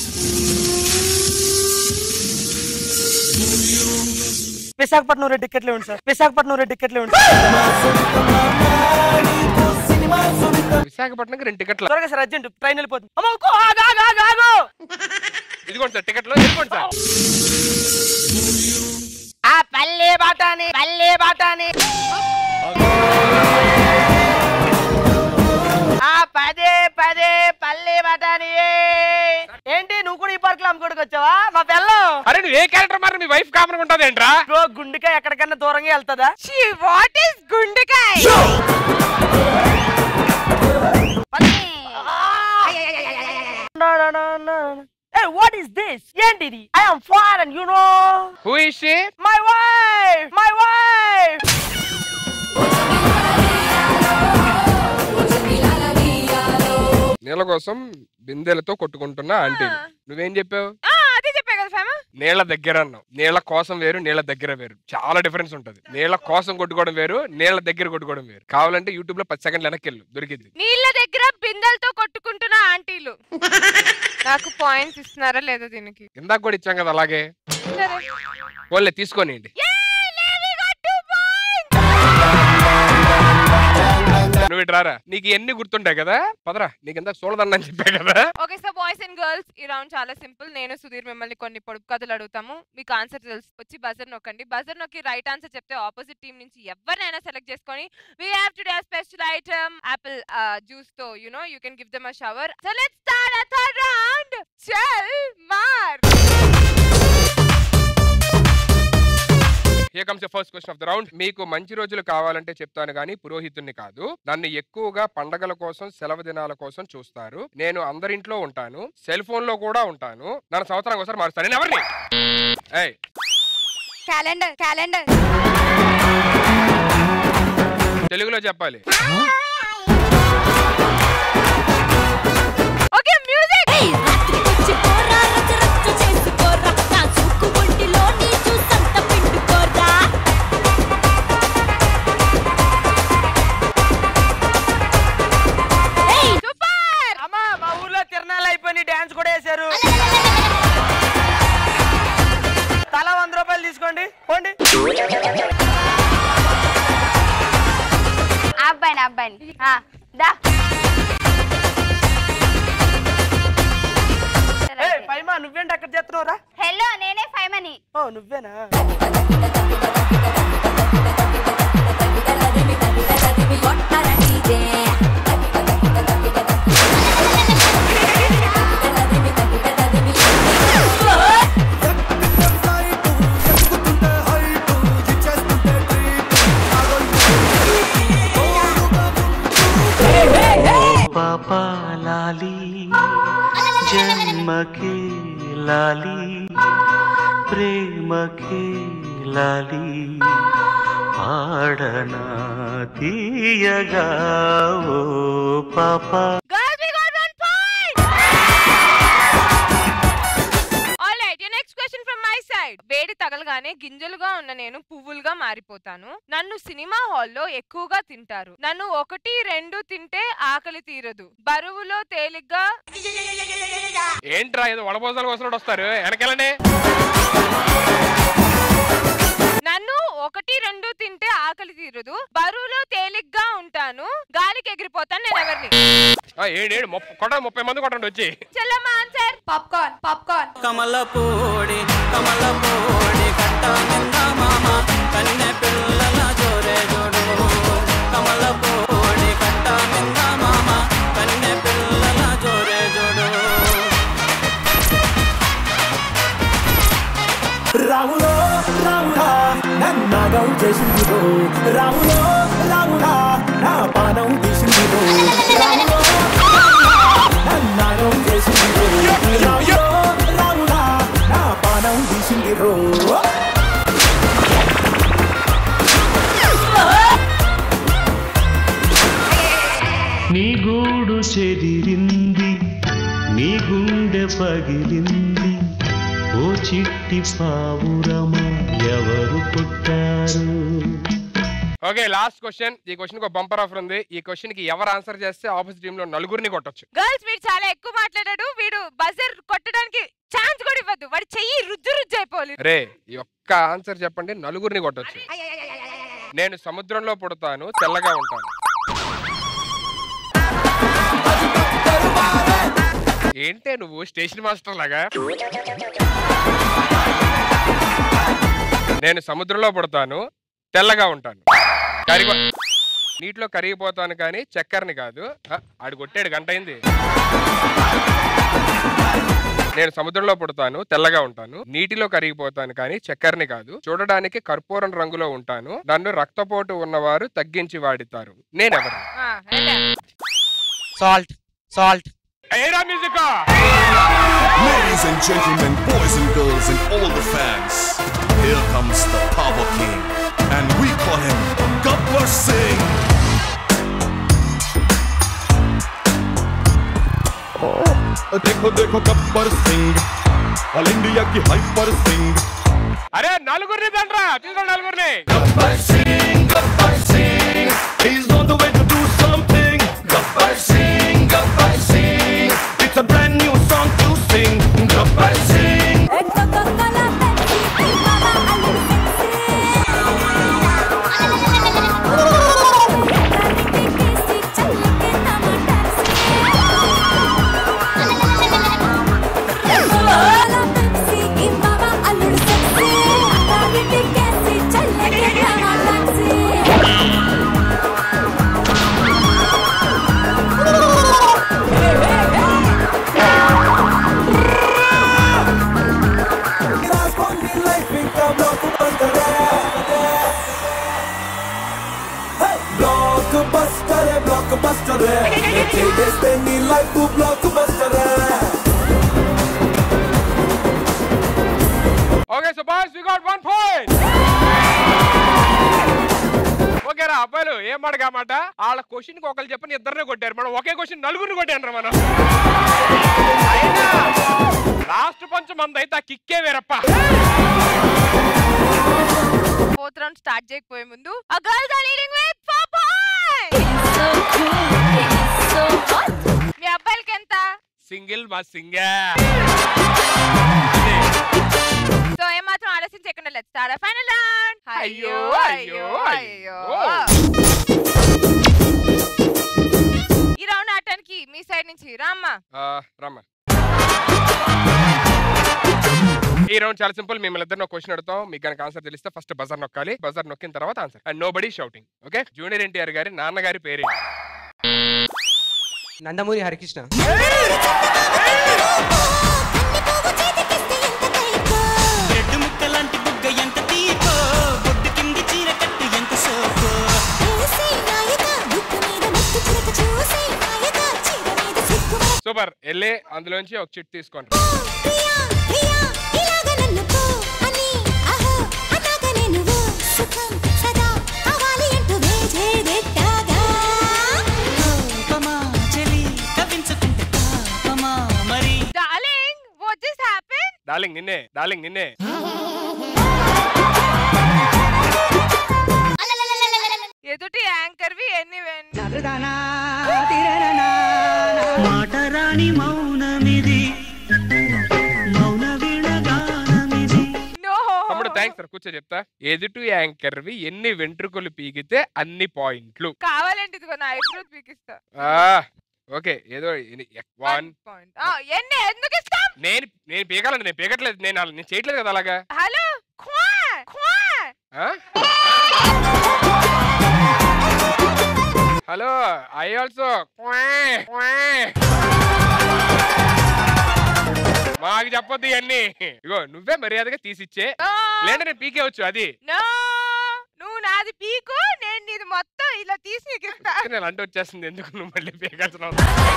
విశాఖపట్నం రెండు టికెట్లు ఇవ్వండి సార్ విశాఖపట్నం రెండు టికెట్లు ఇవ్వండి విశాఖ విశాఖపట్నంకి రెండు టికెట్లు త్వరగా సార్ అర్జెంట్ ట్రైన్ వెళ్ళిపోతుంది అమ్మ ఇంకో ఆగు ఆగు ఆగు ఆగు ఇదిగోండి సార్ టికెట్లు వెళ్ళిపోండి సార్ ఆ పల్లె బాటాని పల్లె బాటాని ఆ పదే పదే పల్లె బాటాని ఏంటి నువ్వు కూడా ఈ పార్క్ లో అమ్ముకోడికి వచ్చావా మా పిల్లం అరే నువ్వు ఏ క్యారెక్టర్ మరి మీ వైఫ్ కామన్ ఉంటుంది ఏంట్రా బ్రో గుండెకాయ ఎక్కడికన్నా దూరంగా వెళ్తుందా వాట్ ఇస్ గుండెకాయ Hey, what is this? ఏంటిది ఐ am foreign, you know. Who is she My wife, my wife. నీళ్ళ కోసం బిందెలతో కొట్టుకుంటున్న ఆంటీ నువ్వేం చెప్పావు ఆ, అదే చెప్పా కదా ఫేమ నీళ్ళ దగ్గర అన్నావు నీళ్ళ కోసం వేరు నీళ్ళ దగ్గర వేరు చాలా డిఫరెన్స్ ఉంటది నీళ్ళ కోసం కొట్టుకోవడం వేరు నీళ్ళ దగ్గర కొట్టుకోవడం వేరు కావాలంటే యూట్యూబ్ లో పది సెకండ్లు వెనక్కి వెళ్ళు దొరికింది నీళ్ళ దగ్గర బిందెలతో కొట్టుకుంటున్న ఆంటీలు నాకు పాయింట్స్ ఇస్తున్నారా లేదా దీనికి ఇందాక కూడా ఇచ్చాం కదా అలాగే సరే. వాళ్ళే తీసుకోనియండి నువ్వు ఇటు రారా నీకు ఎన్ని గుర్తుంటాయి కదా పదరా నీకు ఇందాక చూడదన్నని చెప్పా కదా okay so boys and girls ఈ రౌండ్ చాలా సింపుల్ నేను సుధీర్ మిమ్మల్ని కొన్ని పొడుపు కథలు అడుగుతాము మీకు ఆన్సర్ తెలుసు వచ్చి బజర్ నొక్కండి బజర్ నొక్కి రైట్ ఆన్సర్ చెప్తే ఆపోజిట్ టీం నుంచి ఎవరినైనా సెలెక్ట్ చేసుకొని we have today special item apple juice తో you know you can give them a shower so let's start a third round చల్ మార్ here comes first question of the round మీకు మంచి రోజులు కావాలంటే చెప్తాను కానీ పురోహితుడిని కాదు నన్ను ఎక్కువగా పండగల కోసం సెలవు దినాల కోసం చూస్తారు నేను అందరింట్లో ఉంటాను సెల్ ఫోన్ లో కూడా ఉంటాను నన్ను సంవత్సరానికి ఒకసారి మారుస్తాను నేను ఎవరిని ఏయ్ క్యాలెండర్ క్యాలెండర్ తెలుగులో చెప్పాలి ఓకే మ్యూజిక్ అమ్మా మా ఊర్లో తిరణాలు అయిపోయి డాన్స్ కూడా వేశారు తల వంద రూపాయలు తీసుకోండి పోండి ఆ అబ్బాయిని ఆ అబ్బాయిని ఆ, దా ఏయ్, పైమా నువ్వేంటి అక్కడ చేస్తున్నావురా హలో నేనే ఫైమని ఓ నువ్వేనా పాపా లాలి జన్మకే లాలి ప్రేమకే లాలి పాడనా తీయగా ఓ పాపా Guys, we got one point! Alright, your next question from my side. వేడి తగలగానే గింజలుగా ఉన్న నేను పువ్వులుగా మారిపోతాను నన్ను సినిమా హాల్లో ఎక్కువగా తింటారు నన్ను ఒకటి రెండు తింటే ఆకలి తీరదు బరువులో తేలిగ్గా ఏంట్రా ఏదో వడపోసాలు కోసం వస్తారు వెనకెళ్ళండి నన్ను ఒకటి రెండు తింటే ఆకలి తీరదు బరువులో తేలిగ్గా ఉంటాను గాలికి ఎగిరిపోతాను నేను ఎవరిని ఆ, ఏడు ఏడు ముప్ప- కొట్టండి ముప్పై మంది కొట్టండి వచ్చి చెల్లమ్మ ఆన్సర్ పాప్కార్న్ పాప్కార్న్ కమల పోడి కమల పోడి కట్ట నింద మామ కన్నె పిల్లల జోరే జోడు కమల పోడి కట్ట నింద మామ కన్నె పిల్లల జోరే జోడు రాములో రాముడా నన్నాగం చేసిందిరో రాములో రాముడా నా పానం తీసిందిరో రాములో రాముడా, నన్నాగం చేసిందిరో రాములో రాముడా నా పానం తీసిందిరో నీ గూడు చెదిరింది నీ గుండె పగిలింది ఓ చిట్టి పావురమ ఎవరు పుట్టారు ఓకే లాస్ట్ క్వశ్చన్ ఈ క్వశ్చన్ ఒక బంపర్ ఆఫర్ ఉంది ఈ క్వశ్చన్ కి ఎవరు ఆన్సర్ చేస్తే ఆపోజిట్ టీమ్ లో నలుగురిని కొట్టొచ్చు గర్ల్స్ వీడు చాలా ఎక్కువ మాట్లాడాడు వీడు బజర్ కొట్టడానికి ఛాన్స్ కూడా ఇవ్వద్దు వాడి చెయ్యి రుజ్జు రుజ్జు అయిపోవాలి రే ఈ ఒక్క ఆన్సర్ చెప్పండి నలుగురిని కొట్టొచ్చు నేను సముద్రంలో పుడతాను తెల్లగా ఉంటాను ఏంటే నువ్వు స్టేషన్ మాస్టర్ లాగా నేను సముద్రంలో పుడతాను తెల్లగా ఉంటాను కరిగో నీటిలో కరిగిపోతాను కానీ చక్కెరని కాదు ఆ, ఆడు కొట్టాడు గంట అయింది నేను సముద్రంలో పుడతాను తెల్లగా ఉంటాను నీటిలో కరిగిపోతాను కానీ చక్కెరని కాదు చూడడానికి కర్పూరం రంగులో ఉంటాను నన్ను రక్తపోటు ఉన్నవారు తగ్గించి వాడితారు నేనెవరు సాల్ట్ సాల్ట్ ఏరా music Ladies and gentlemen, boys and girls, and all the fans, here comes the Power King, and we call him Gabbar Singh. देखो देखो गब्बर सिंह ऑल इंडिया की हाइपर सिंह అరే నలుగురిని తండ్రా తీసుకో నలుగురిని Gabbar Singh Gabbar Singh he's on the way to do something Gabbar Singh Gabbar Singh it's a brand new song to sing Gabbar Singh blockbuster blockbuster చేస్తే నీ life blockbuster okay so boys we got one point ఓకేరా అబ్బాయిలు ఏం మాట కామాట వాళ్ళ క్వశ్చన్ కి ఒకరు చెప్పని ఇద్దరినే కొట్టారు మనం ఒకే క్వశ్చన్ నలుగురిని కొట్టాను మనం లాస్ట్ పంచ్ మంది అయితే ఆ కిక్కే వేరప్ప ఫోర్త్ రౌండ్ స్టార్ట్ చేయకపోయే ముందు ఆ girls are leading with 4 points మీ అబ్బాయిలకి ఎంత సింగిల్ మా సింగర్ సో ఏమాత్రం ఆలస్యం చేయకుండా లెట్స్ స్టార్ట్ ఫైనల్ రౌండ్ అయ్యో, అయ్యో, అయ్యో అయ్యో. ఈ రౌండ్ ఆడటానికి మీ సైడ్ నుంచి రామ్మ రమ్మ ఈ రౌండ్ చాలా సింపుల్ మిమ్మల్ని ఇద్దరు క్వశ్చన్ అడుగుతాం మీకు కనుక ఆన్సర్ తెలిస్తే ఫస్ట్ బజర్ నొక్కాలి బజర్ నొక్కిన తర్వాత answer and nobody shouting okay junior NTR గారి నాన్నగారి పేరే నందమూరి హరికృష్ణ బ్రెడ్ ముక్కలాంటి బుగ్గ ఎంత తీపో బొడ్డు కింది చీర కట్టు ఎంత సోపో సూపర్ వెళ్ళి అందులోంచి ఒక చిట్ తీసుకోండి పాపమా చెలి కవించుకుంటే పాపమా మరి darling what just happen darling నిన్నే డార్లింగ్ నిన్నే ఎదుటి యాంకర్ వి ఎన్ని మాట రాని మౌనమిది మౌన వీణగానమిది తమ్ముడు థ్యాంక్స్ సార్ కూర్చో చెప్తా ఎదుటి యాంకర్వి ఎన్ని వెంట్రుకలు పీకితే అన్ని పాయింట్లు కావాలంటే ఇదిగో నా ఐబ్రో పీకిస్తా ఓకే ఏదో వన్ పాయింట్ ఎన్ని ఎందుకు ఇస్తాం నేను నేను పీకాలండి నేను పీకట్లేదు నేను అలా- నేను చేయట్లేదు కదా అలాగా హలో క్వా క్వా ఆ? హలో ఐ ఆల్సో మాకు చెప్పొద్దు ఇవన్నీ ఇగో నువ్వే మర్యాదగా తీసిచ్చే లేదా నేను పీకేవచ్చు అది నో నువ్వు నాది పీకు నేను నీది మొత్తం ఇలా తీసి నీకు ఇస్తా నేను అంటూ వచ్చేస్తుంది ఎందుకు నువ్వు మళ్ళీ పీకాల్సిన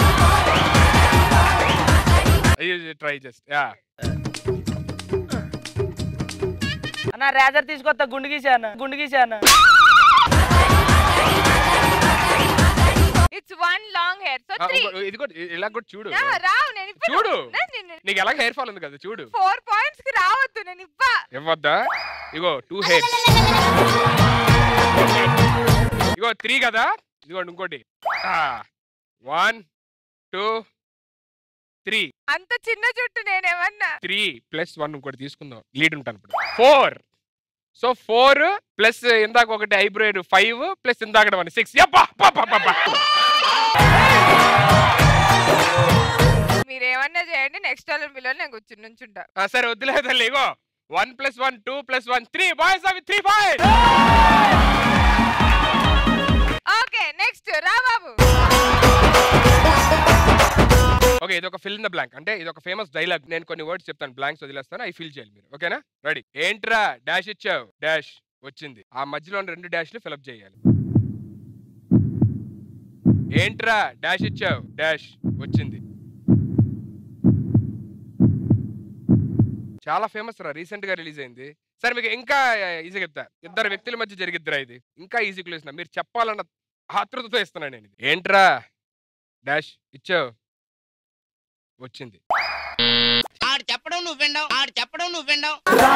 ట్రై జస్ట్ యా అన్న రేజర్ తీసుకొస్తా గుండు గీసాను గుండు గీసాను it's one long hair so three ఇది కూడా ఇలా కూడా చూడు రావు నేను ఇవ్వను. చూడు నేను- నేను- నీకు ఎలాగ హెయిర్ ఫాల్ ఉంది కదా చూడు ఫోర్ పాయింట్స్ కి రావద్దు నేను ఇవ్వా ఇవ్వద్దా ఇగో టూ హెయిర్ ఇగో త్రీ కదా ఇదిగోండి ఇంకోటి వన్ టూ త్రీ అంత చిన్న జుట్టు నేనేమన్నా త్రీ ప్లస్ వన్ ఇంకోటి తీసుకుందాం లీడ్ ఉంటాను ఇప్పుడు ఫోర్ సో ఫోర్ ప్లస్ ఇందాక ఒకటి ఐబ్రో ఫైవ్ ప్లస్ ఇందాక వన్ సిక్స్ మీరేమన్నా కూర్చుంటా ఆ, సరే వద్దులే తల్లి ఇగో one plus one two plus one three boys అవి త్రీ ఫైవ్ ఓకే నెక్స్ట్ రా బాబు ఓకే ఇది ఒక ఫిల్ ఇన్ ద బ్లాంక్ అంటే ఇది ఒక ఫేమస్ డైలాగ్ నేను కొన్ని వర్డ్స్ చెప్తాను బ్లాంక్స్ వదిలేస్తాను అవి ఫిల్ చేయాలి మీరు ఓకేనా రెడీ ఏంట్రా డాష్ ఇచ్చావు డాష్ వచ్చింది ఆ మధ్యలో ఉన్న రెండు డాష్లు ఫిలప్ చేయాలి ఏంట్రా డాష్ ఇచ్చావు డాష్ వచ్చింది చాలా ఫేమస్ రా రీసెంట్ గా రిలీజ్ అయింది సరే మీకు ఇంకా ఈజీ చెప్తా ఇద్దరు వ్యక్తుల మధ్య జరిగిద్దిరా ఇది ఇంకా ఈజీ క్లూ ఇస్తున్నా మీరు చెప్పాలన్న ఆతృతతో ఇస్తున్నాను నేను ఇది ఏంట్రా డాష్ ఇచ్చావు వచ్చింది ఆడు చెప్పడం నువ్వు వినడం ఆడు చెప్పడం నువ్వు వినడం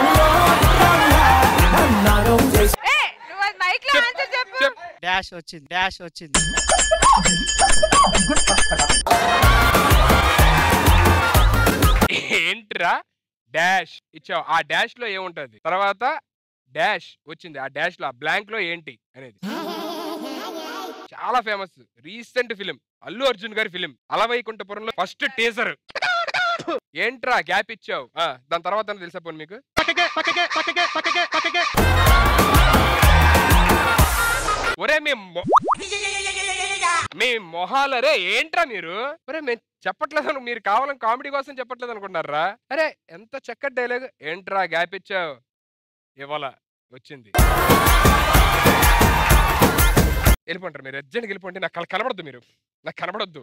ఏ నువ్వు అది మైక్ లో ఆన్సర్ చెప్పు డాష్ వచ్చింది డాష్ వచ్చింది ఏంట్రా డాష్ ఇచ్చావు ఆ డాష్ లో ఏముంటది తర్వాత డాష్ వచ్చింది ఆ డాష్ లో ఆ బ్లాంక్ లో ఏంటి అనేది చాలా famous recent film Allu Arjun గారి ఫిలిం అలవైకుంఠపురంలో ఫస్ట్ టీజర్ ఏంట్రా గ్యాప్ ఇచ్చావు ఆ, దాని తర్వాత ఏమన్నా తెలుసా పోనీ మీకు ఒరే మీ మొ- మీ మొహాలరే ఏంట్రా మీరు ఒరే మేము చెప్పట్లేదు మీరు కావాలని కామెడీ కోసం చెప్పట్లేదు అనుకుంటున్నారా అరే ఎంత చక్కటి డైలాగ్ ఏంట్రా గ్యాప్ ఇచ్చావు ఇవాళ వచ్చింది వెళ్ళిపోంటారు మీరు అర్జెంట్కి వెళ్ళిపోండి నాకు కల- కనబడొద్దు మీరు నాకు కనబడొద్దు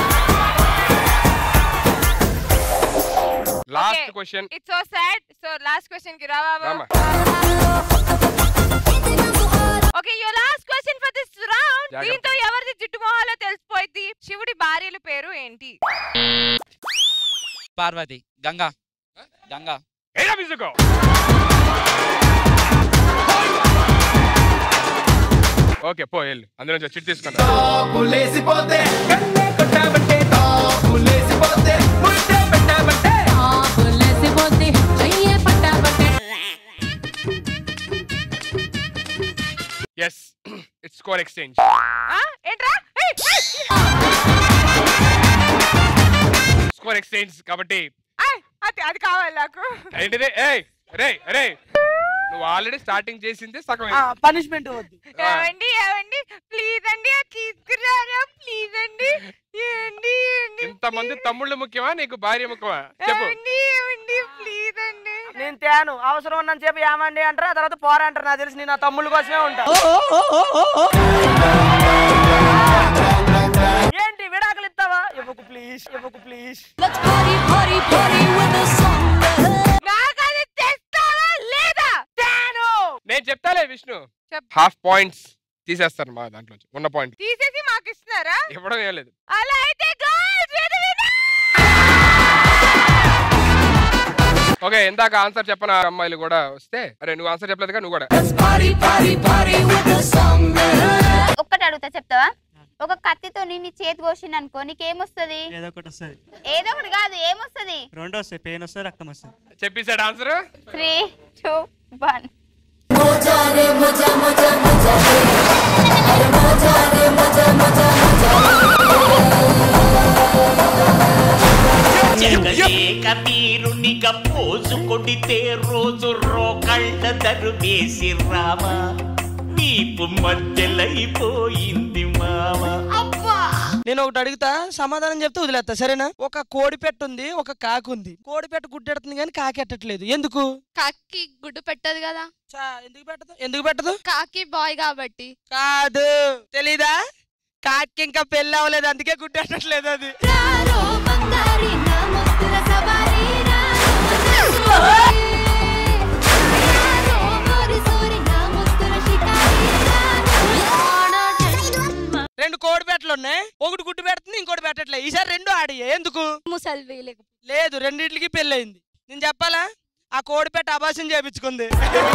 last question it's so sad so last question కి రా బాబు Rama okay your last question for this round జాగ్రత్త. దీంతో ఎవరిది జిడ్డు మొహాలో తెలిసిపోయింది శివుడి భార్యల పేరు ఏంటి పార్వతి గంగా గంగా ఏడా మ్యూజిక్ ఓకే పో వెళ్ళు అందులో నుంచి చిట్ తీసుకుంటా పులేసిపోతే కన్నే కొట్టామంటే పులేసిపోతే ముట్టే పెట్టామంటే పులేసిపోతే చెయ్యే పట్టామంటే ఎస్ ఇట్స్ స్కోర్ ఎక్స్చేంజ్ ఆ? ఏంట్రా ఏయ్, ఏయ్. స్కోర్ ఎక్స్చేంజ్ కాబట్టి ఆయ్, అది అది కావాలి నాకు ఏంటిది ఏయ్ రే రే నువ్వు ఆల్రెడీ స్టార్టింగ్ చేసింది సగం పనిష్మెంట్ వద్దు ఏవండి ఏవండి ప్లీజ్ అండి అది తీసుకురారా ప్లీజ్ అండి ఏవండి ఏవండి ఇంతమంది తమ్ముళ్ళు ముఖ్యమా నీకు భార్య ముఖ్యమా చెప్పు ఏవండి ఏవండి ప్లీజ్ అండి నేను తేను అవసరం ఉన్నని చెప్పి ఏమండి అంటారు ఆ తర్వాత పోరా అంటారు నాకు తెలిసి నేను నా తమ్ముళ్ళ కోసమే ఉంటా ఏంటి విడాకులు ఇస్తావా ఇవ్వకు ప్లీజ్ ఇవ్వకు ప్లీజ్ నాకు అది తెస్తావా లేదా తేను నేను చెప్తాలే విష్ణు చెప్పు. హాఫ్ పాయింట్స్ తీసేస్తాను మా దాంట్లో ఉన్న పాయింట్ తీసేసి మాకు ఇస్తున్నారా ఇవ్వడం ఏం లేదు అలా అయితే girls, విను, విను. ఓకే ఇందాక ఆన్సర్ చెప్పిన అమ్మాయిలు కూడా వస్తే అరే నువ్వు ఆన్సర్ చెప్పలేదుగా నువ్వు కూడా ఒక్కటి అడుగుతా చెప్తావా ఒక కత్తితో నీ చేతి కోసింది అనుకో నీకేమొస్తుంది ఏదో ఒకటి వస్తుంది ఏదో ఒకటి కాదు ఏమొస్తుంది రెండు వస్తాయి పెయిన్ వస్తుంది రక్తం వస్తుంది చెప్పేశాడు ఆన్సర్ త్రీ టూ వన్ జగదేక వీరునిగా పోజు కొడితే రోజు రోకళ్ళ దరువేసి రామ నీపు మధ్యలైపోయింది మామ నేను ఒకటి అడుగుతా సమాధానం చెప్తే వదిలేస్తా సరేనా ఒక కోడి పెట్ట ఉంది ఒక కాకి ఉంది కోడి పెట్ట గుడ్డెడుతుంది కానీ కాకి ఎట్టట్లేదు ఎందుకు కాకి గుడ్డు పెట్టదు కదా ఎందుకు పెట్టదు ఎందుకు పెట్టదు కాకి బాయ్ కాబట్టి కాదు తెలీదా కాకి ఇంకా పెళ్ళి అవ్వలేదు అందుకే గుడ్డెట్టట్లేదు అది రెండు కోడి పెట్టలు ఉన్నాయి ఒకటి గుడ్డు పెడుతుంది ఇంకోటి పెట్టట్లేదు ఈసారి రెండు ఆడియే ఎందుకు ముసల్వి లేదు రెండింటికి పెళ్ళయింది నేను చెప్పాలా ఆ కోడి పెట్ట అభాసం చేపించుకుంది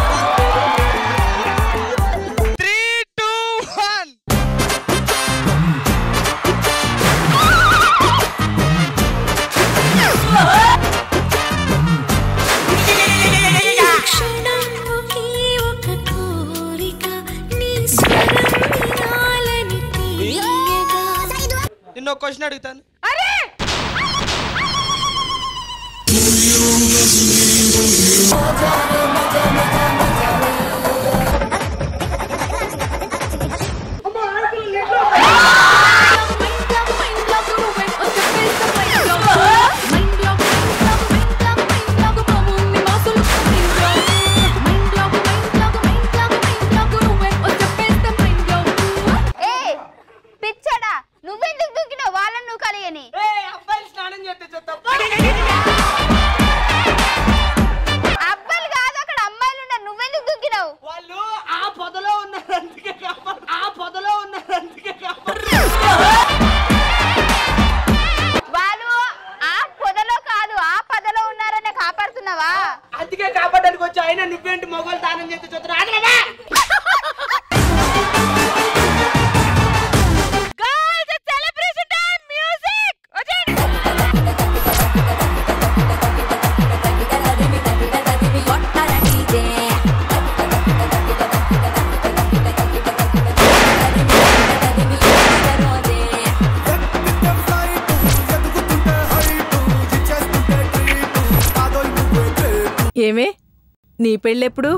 త్రీ టూ వన్ నిన్న ఒక క్వశ్చన్ అడుగుతాను అరే ఏ పిచ్చడా నువ్వెందుకు దూకినావు వాళ్ళని నువ్వు కలిగని స్నానం చేస్తే అబ్బాయిలు కాదు అక్కడ అమ్మాయిలు ఉన్నారు నువ్వెందుకు దూకినావు వాళ్ళు ఆ పొదలో ఉన్నారు అందుకే కాపాడు ఆ పొదలో ఉన్నారు అందుకే కాపాడు వాళ్ళు ఆ పొదలో కాదు ఆ పదలో ఉన్నారనే కాపాడుతున్నావా అందుకే కాపాడడానికి వచ్చి అయినా నువ్వేంటి మొగలు దానం చేస్తే చూస్తున్నా ఆగలేవా? Girls, it's celebration time! Music! వచ్చేయండి. ఏమే నీ పెళ్ళెప్పుడు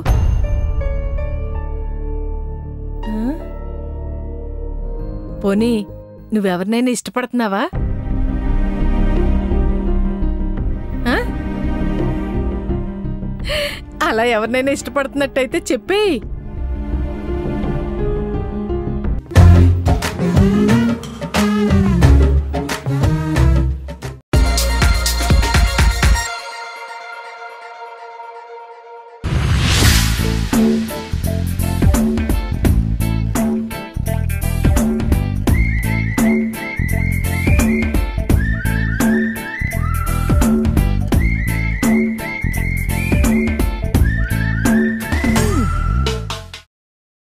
ఆ? పోనీ నువ్వెవరినైనా ఇష్టపడుతున్నావా ఆ? అలా ఎవరినైనా ఇష్టపడుతున్నట్టయితే చెప్పేయి